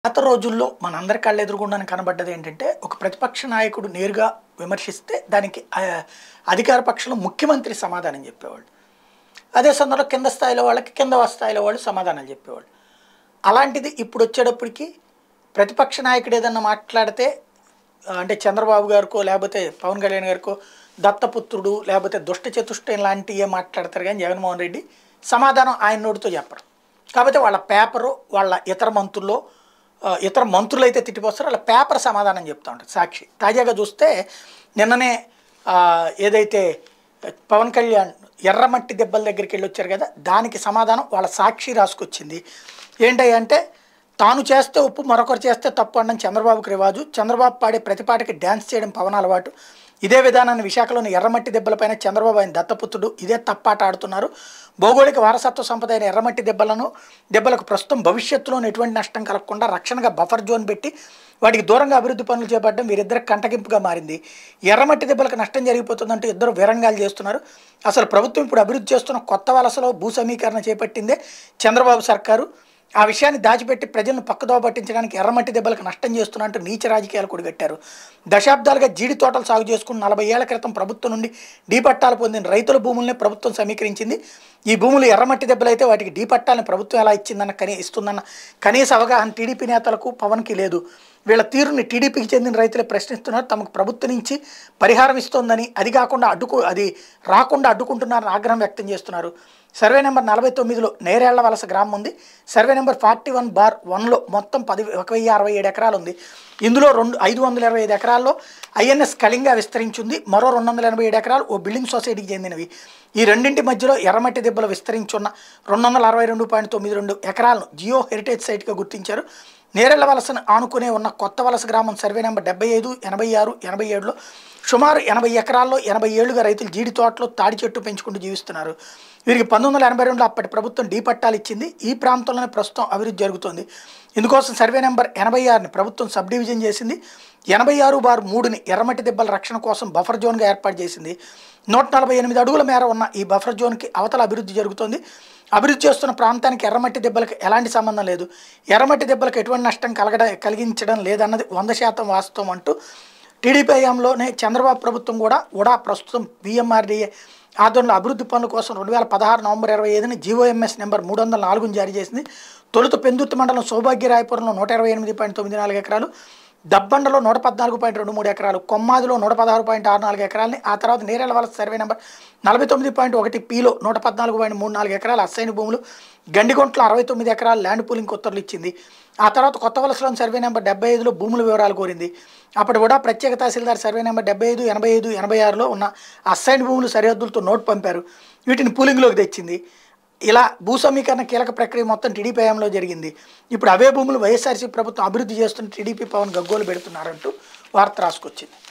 పాత రోజుల్లో మనందరి కళ్ళ ఎదురుగుండా కనబడ్డది ఏంటంటే ఒక ప్రతిపక్ష నాయకుడు నేరుగా విమర్శిస్తే దానికి ఆ, అధికార పక్షంలో ముఖ్యమంత్రి సమాధానం చెప్పేవాళ్ళు అదే సందర్భంలో కింద స్థాయిలో వాళ్ళకి కింద స్థాయిలో వాళ్ళు సమాధానాలు చెప్పేవాళ్ళు అలాంటిది ఇప్పుడు వచ్చేటప్పటికి ప్రతిపక్ష నాయకుడు ఏదన్నా మాట్లాడితే ఆ, అంటే చంద్రబాబు గారికో లేకపోతే పవన్ కళ్యాణ్ గారికో దత్తపుత్రుడు లేకపోతే దుష్ట చతుష్టయం లాంటివే మాట్లాడతారు కానీ జగన్మోహన్ రెడ్డి సమాధానం ఆయన నోటితో చెప్పరు కాకపోతే వాళ్ళ పేపరు వాళ్ళ ఇతర మంత్రుల్లో ఆ, ఇతర మంత్రులు అయితే తిట్టిపోస్తారో వాళ్ళ పేపర్ సమాధానం చెప్తూ ఉంటారు సాక్షి తాజాగా చూస్తే నిన్ననే ఆ, ఏదైతే పవన్ కళ్యాణ్ ఎర్రమట్టి దెబ్బల దగ్గరికి వెళ్ళి వచ్చారు కదా దానికి సమాధానం వాళ్ళ సాక్షి రాసుకొచ్చింది ఏంటంటే అంటే తాను చేస్తే ఉప్పు మరొకరు చేస్తే తప్పు అనడం చంద్రబాబుకి రివాజు చంద్రబాబు పాడే ప్రతి పాటకి డ్యాన్స్ చేయడం పవన్ అలవాటు ఇదే విధానాన్ని విశాఖలోని ఎర్రమట్టి దెబ్బలపైన చంద్రబాబు ఆయన దత్తపుత్రుడు ఇదే తప్పాట ఆడుతున్నారు భౌగోళిక వారసత్వ సంపద అయిన ఎర్రమట్టి దెబ్బలను దెబ్బలకు ప్రస్తుతం భవిష్యత్తులో ఎటువంటి నష్టం కలగకుండా రక్షణగా బఫర్ జోన్ పెట్టి వాటికి దూరంగా అభివృద్ధి పనులు చేపట్టడం వీరిద్దరికి కంటగింపుగా మారింది ఎర్రమట్టి దెబ్బలకు నష్టం జరిగిపోతుందంటూ ఇద్దరు విరంగాలు చేస్తున్నారు అసలు ప్రభుత్వం ఇప్పుడు అభివృద్ధి చేస్తున్న కొత్త వలసలో భూ సమీకరణ చేపట్టిందే చంద్రబాబు సర్కారు ఆ విషయాన్ని దాచిపెట్టి ప్రజలను పక్కదోవ పట్టించడానికి ఎర్రమట్టి దెబ్బలకు నష్టం చేస్తున్నట్టు నీచ రాజకీయాలు కూడగట్టారు దశాబ్దాలుగా జీడి తోటలు సాగు చేసుకుని నలభై ఏళ్ల క్రితం ప్రభుత్వం నుండి డీ పట్టాలు పొందిన రైతుల భూముల్ని ప్రభుత్వం సమీకరించింది ఈ భూములు ఎర్రమట్టి దెబ్బలైతే వాటికి డీ పట్టాలని ప్రభుత్వం ఎలా ఇచ్చిందన్న కనీ ఇస్తుందన్న కనీస అవగాహన టీడీపీ నేతలకు పవన్కి లేదు వీళ్ళ తీరుని టీడీపీకి చెందిన రైతులే ప్రశ్నిస్తున్నారు తమకు ప్రభుత్వం నుంచి పరిహారం ఇస్తోందని అది కాకుండా అడ్డుకు అది రాకుండా అడ్డుకుంటున్నారని ఆగ్రహం వ్యక్తం చేస్తున్నారు సర్వే నెంబర్ నలభై తొమ్మిదిలో నేరేళ్ల వలస గ్రామం ఉంది survey number forty one bar వన్లో మొత్తం పది ఒక వెయ్యి అరవై ఏడు ఎకరాలు ఉంది ఇందులో రెండు ఐదు వందల ఇరవై ఐదు ఎకరాల్లో ఐఎన్ఎస్ కళింగా విస్తరించింది మరో రెండు వందల ఎనభై ఏడు ఎకరాలు ఓ బిల్డింగ్ సొసైటీకి చెందినవి ఈ రెండింటి మధ్యలో ఎర్రమట్టి దెబ్బలు విస్తరించున్న రెండు వందల అరవై రెండు పాయింట్ తొమ్మిది రెండు ఎకరాలను జియో హెరిటేజ్ సైట్గా గుర్తించారు నేరెళ్ల వలసను ఆనుకునే ఉన్న కొత్త వలస గ్రామం సర్వే నెంబర్ డెబ్బై ఐదు ఎనభై ఆరు ఎనభై ఏడులో సుమారు ఎనభై ఎకరాల్లో ఎనభై ఏళ్లుగా రైతులు జీడి తోటలో తాడి చెట్టు పెంచుకుంటూ జీవిస్తున్నారు వీరికి పంతొమ్మిది వందల ఎనభై రెండులో అప్పటి ప్రభుత్వం డీ పట్టాలు ఇచ్చింది ఈ ప్రాంతంలోనే ప్రస్తుతం అభివృద్ధి జరుగుతోంది ఇందుకోసం సర్వే నెంబర్ ఎనభై ఆరుని ప్రభుత్వం సబ్ డివిజన్ చేసింది ఎనభై ఆరు బారు మూడుని ఎర్రమట్టి దెబ్బల రక్షణ కోసం బఫర్ జోన్గా ఏర్పాటు చేసింది నూట నలభై ఎనిమిది అడుగుల మేర ఉన్న ఈ బఫర్ జోన్కి అవతల అభివృద్ధి జరుగుతోంది అభివృద్ధి చేస్తున్న ప్రాంతానికి ఎర్రమట్టి దెబ్బలకు ఎలాంటి సంబంధం లేదు ఎర్రమట్టి దెబ్బలకు ఎటువంటి నష్టం కలగడ కలిగించడం లేదన్నది వంద శాతం వాస్తవం అంటూ టీడీపీ హయాంలోనే చంద్రబాబు ప్రభుత్వం కూడా ఉడా ప్రస్తుతం విఎంఆర్డీఏ ఆధ్వర్యంలో అభివృద్ధి పనుల కోసం రెండు వేల పదహారు నవంబర్ ఇరవై ఐదుని జీవోఎంఎస్ నెంబర్ మూడు వందల నాలుగుని జారీ చేసింది తొలుత పెందుర్తి మండలం సౌభాగ్యరాయపురంలో నూట ఇరవై ఎనిమిది పాయింట్ తొమ్మిది నాలుగు ఎకరాలు దబ్బండలో నూట పద్నాలుగు పాయింట్ రెండు మూడు ఎకరాలు కొమ్మాదిలో నూట పదహారు పాయింట్ ఆరు నాలుగు ఎకరాలని ఆ తర్వాత నేరేళ్ల వలస సర్వే నెంబర్ నలభై తొమ్మిది పాయింట్ ఒకటి పీలో నూట పద్నాలుగు పాయింట్ మూడు నాలుగు ఎకరాలు అసైన్ భూములు గండిగొంట్లో అరవై తొమ్మిది ఎకరాలు ల్యాండ్ పూలింగ్ ఉత్తర్వులు ఇచ్చింది ఆ తర్వాత కొత్త వలసలోని సర్వే నెంబర్ డెబ్బై ఐదులో భూముల వివరాలు కోరింది అప్పటి కూడా ప్రత్యేక తహసీల్దార్ సర్వే నెంబర్ డెబ్బై ఐదు ఎనభై ఐదు ఎనభై ఆరులో ఉన్న అసైన్ భూములు సరిహద్దులతో నోట్ పంపారు వీటిని పూలింగ్లోకి తెచ్చింది ఇలా భూ సమీకరణ కీలక ప్రక్రియ మొత్తం టీడీపీ హయాంలో జరిగింది ఇప్పుడు అవే భూములు వైఎస్ఆర్సీ ప్రభుత్వం అభివృద్ధి చేస్తున్న టీడీపీ పవన్ గగ్గోలు పెడుతున్నారంటూ వార్త రాసుకొచ్చింది